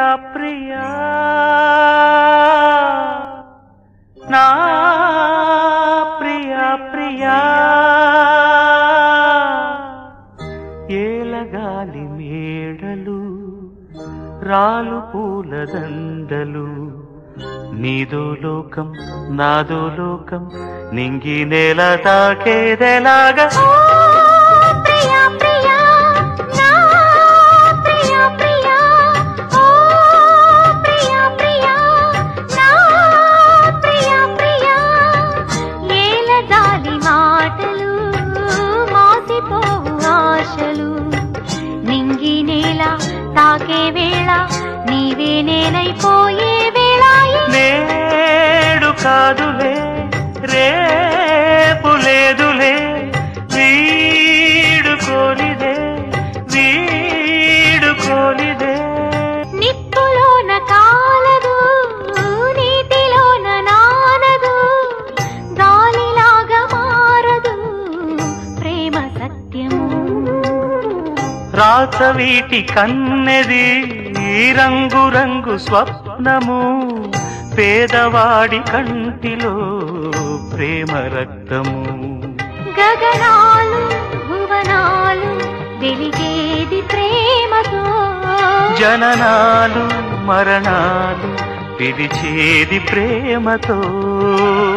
ప్రియా నా ప్రియా ప్రియా ఏలగాలి మేడలు రాలు పూల దండలు నీదో లోకం నాదో లోకం నింగి నేల తాకేదెలాగా ఓ ప్రియా ప్రియా నా ప్రియా ప్రియా ఓ ప్రియా ప్రియా నా ప్రియా ప్రియా ఏల గాలి మాటలు మాసిపోవు ఆశలు నింగి నేల తాకే వేళ నీవే నేనైపోయే వేళ నేడు కాదులే రేపు లేదులే వీడు కోలిదే వీడు కోలిదే నిప్పులోన కాలదు నీటిలోన నానదు గాలిలాగా మారదు ప్రేమ సత్యము రాత వీటి కన్నెది ఈ రంగు రంగు స్వప్నము పేదవాడి కంటిలో ప్రేమ రక్తము గగనాలు భువనాలు వెలిగేది ప్రేమతో జననాలు మరణాలు పిలిచేది ప్రేమతో